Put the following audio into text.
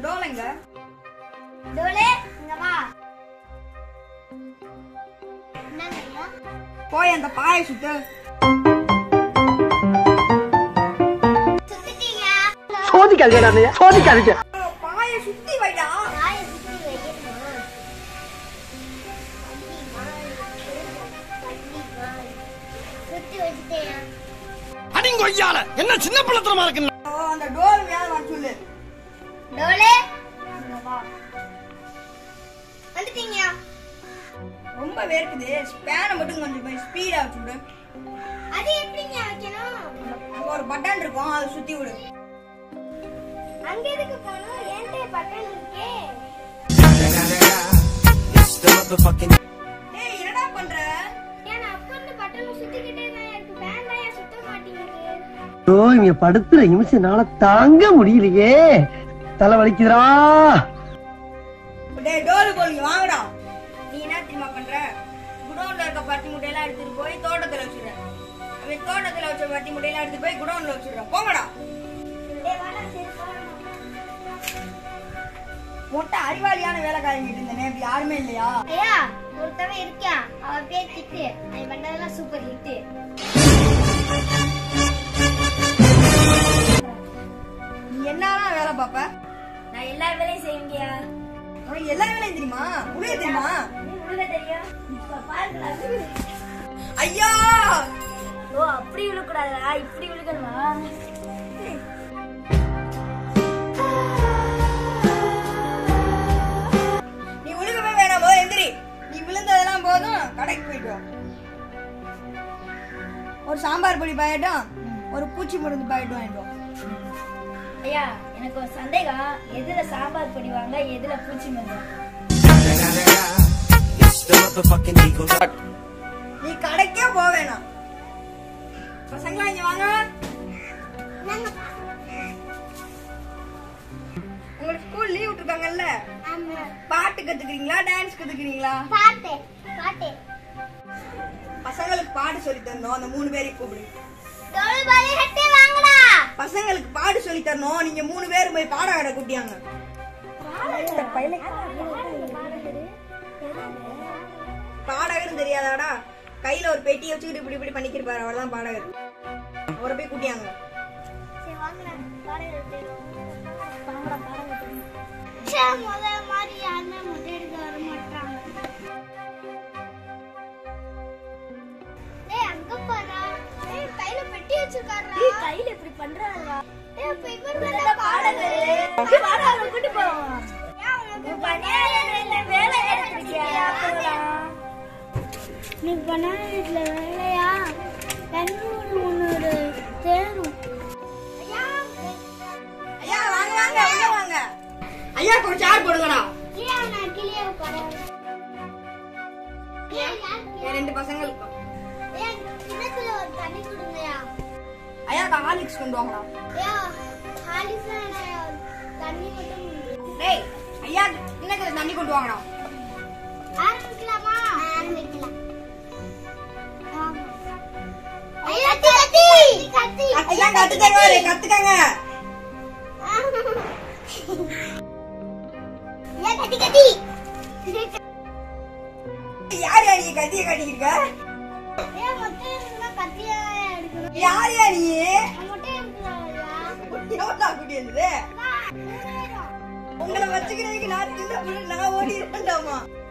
டோலைங்க Tolle இங்க வா என்னங்க ஐயா போய் அந்த பாயை சுத்து சுத்திட்டீங்க சோதிக்காதீங்க அண்ணையா சோதிக்காதீங்க பாயை சுத்தி வைடா வாயை சுத்தி வைக்கணுமா சுத்தி வச்சுட்டேன் அடிங்கொய்யால என்ன சின்ன பிள்ளத்தனமா இருக்கு ஓ, அந்த டோல் மேல வர சொல்லு டோலே இங்க வா வந்துட்டீங்க ரொம்ப வேர்க்குது ஸ்பேனை மட்டும் கொஞ்சம் போய் ஸ்பீடா வச்சு விடு அது எப்படிங்க வைக்கணும் அங்க ஒரு பட்டன் இருக்கும் அதை சுத்தி விடு அங்க எதுக்கு போகணும் என்கிட்ட பட்டன் இருக்கே ஏய் என்னடா பண்ற ஏன் அப்ப இந்த பட்டன் சுத்திக்கிட்டே தான் இருக்கு பேன் தான் ஏன் சுத்த மாட்டேங்குது ஓ இங்க படுத்துற நிமிஷம்னால தாங்க முடியலையே தலை வலிக்குதுடா டேய் டோல் போலி வாங்கடா நீ என்ன தெரியுமா பண்ற குடோன்ல இருக்க பருத்தி முட்டையெல்லாம் எடுத்துட்டு போய் தோட்டத்துல வச்சிடுற அவன் தோட்டத்துல வச்ச பருத்தி முட்டையெல்லாம் எடுத்து போய் குடோன்ல வச்சிடுற போங்கடா டேய் வாடா சரி போறோம் மொட்டை அறிவாளியான வேலைக்காரங்கிட்டு இருந்தேனே இப்ப யாருமே இல்லையா ஐயா ஒருத்தவன் இருக்கான் அவ பேர் கிட்டு அவன் பண்ணதெல்லாம் சூப்பர் ஹிட் நீ என்னலாம் வேலை பாப்ப நான் எல்லா வேலையும் செய்வீங்கயா உனக்கு எல்லா வேலையும் தெரியுமா உனக்கு தெரியுமா உழுக தெரியும் இப்ப பாருங்களா ஐயா ஓ அப்படி விழுக்கூடாதா இப்படி விழுகணுமா நீ விழுகவே வேணாம் போது எந்திரி நீ விழுந்ததெல்லாம் போதும் கடைக்கு போயிட்டு வா ஒரு சாம்பார் பொடி பாக்கெட்டும் ஒரு பூச்சி மருந்து பாக்கெட்டும் வாங்கிட்டு வா ஐயா எனக்கு ஒரு சந்தேகம் எதுல சாம்பார் பொடி வாங்க எதுல பூச்சி மருந்து நீ கடைக்கே போக வேணாம் பசங்களா இங்க வாங்க உங்களுக்கு ஸ்கூல் லீவ் விட்டுருக்காங்கல்ல பாட்டு கத்துக்கிறீங்களா டான்ஸ் கத்துக்கிறீங்களா பாட்டு பாட்டு பசங்களுக்கு பாட்டு சொல்லி தரணும் அந்த மூணு பேரையும் கூப்பிடு தோல் பாலி ஹட்டே வாங்கடா பசங்களுக்கு பாட்டு சொல்லி தரணும் நீங்க மூணு பேரும் போய் பாட கடை கூட்டியாங்க பாடகர்னு தெரியாதாடா கையில ஒரு பெட்டி வச்சுக்கிட்டு இப்படி இப்படி பண்ணிக்கிருப்பாரு அவர் தான் பாடகர் அவரை போய் கூட்டியாங்க சரி வாங்கடா பாடகர் வாங்கடா பாடகர் முத மாதிரி யாருமே முட்டை எடுக்க வர மாட்டாங்க டேய் அங்க பாரு டேய் கையில பெட்டி வச்சிருக்காரா டேய் கையில இப்படி பண்றாரா டேய் அப்ப இவர் தான் பாடகர் பாடகர் கூட்டி போவோம் வேலை எடுத்துக்கியா நீ பண்ண வீட்டுல வேலையா ரெண்டு முன்னூறு தேரும் ஐயா வாங்க வாங்க உள்ள வாங்க ஐயா ஒரு சேர் போடுங்கடா என் ரெண்டு பசங்களுக்கு ஐயா ஹார்லிக்ஸ் கொண்டு வாங்கடா டேய் ஐயா இன்னைக்கு தண்ணி கொண்டு வாங்கடா ஐயா கத்துக்கங்க கத்துக்கங்க கட்டி கட்டி யார் யா நீ கத்திய கட்டிக்கிருக்க ஏன் மொட்டை இருந்தா கத்தியா எடுக்கணும் யார் யா நீ மொட்டை எடுக்கலாம்யா எவ்வளோ குட்டி இருந்தது உங்களை வச்சுக்கிறதுக்கு நான் சின்ன பிள்ளை நான் ஓடி இருக்கேன்டாமா